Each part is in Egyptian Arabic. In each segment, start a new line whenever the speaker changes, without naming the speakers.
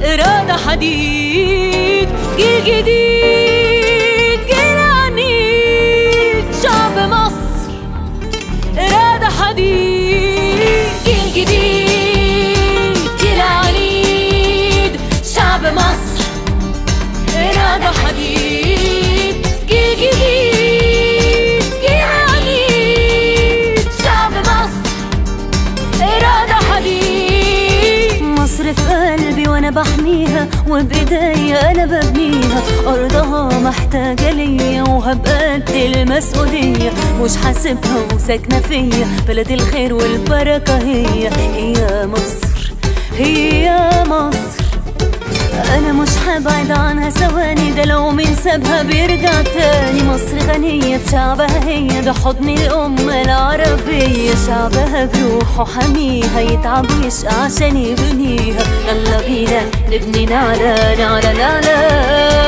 إرادة حديد جيل جديد جيل عنيد شعب مصر إرادة حديد جيل جديد جيل عنيد شعب مصر إرادة حديد جيل جديد جيل عنيد شعب مصر إرادة حديد
مصر في قلبي وانا بحميها وبايديا انا ببنيها ارضها محتاجه ليا وهبقى قد المسؤوليه مش حاسبها وساكنه فيا بلد الخير والبركه هي هي مصر هي مصر انا مش هبعد عنها ثواني ده لو مين سابها بيرجع تاني مصر غنية بشعبها هي ده حضن الأمة العربية شعبها بروحه حميها يتعب ويشقى عشان يبنيها يلا بينا نبني نعلى نعلى نعلى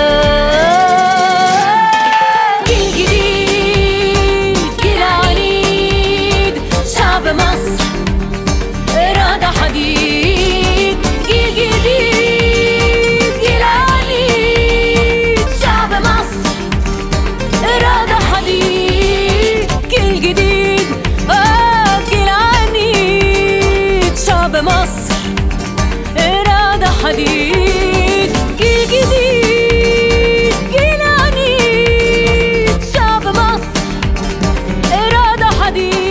جيل جديد جيل عنيد شعب مصر إرادة حديد جيل جديد جيل عنيد شعب مصر إرادة حديد جيل جديد آه جيل عنيد شعب مصر إرادة حديد جيل جديد جيل عنيد شعب مصر إرادة حديد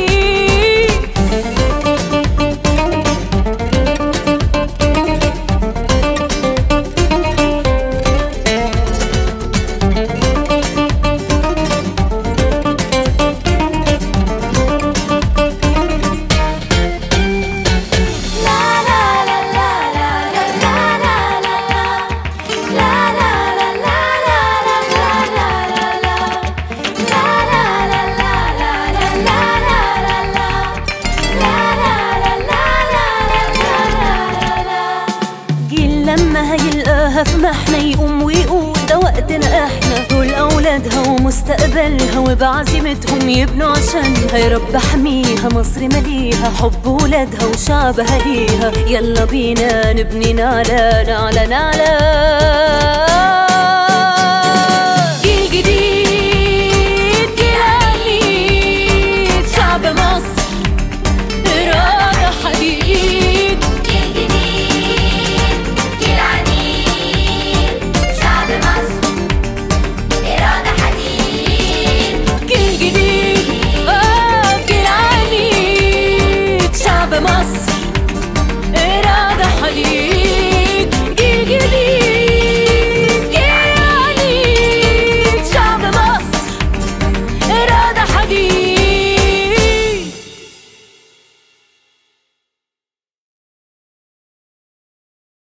جيل لما هيلقاها في محنة يقوم ويقول ده وقتنا احنا دول اولادها ومستقبلها وبعزيمتهم يبنوا عشانها يا رب احميها مصر مليها حب ولادها وشعبها ليها يلا بينا نبني نعلى نعلى نعلى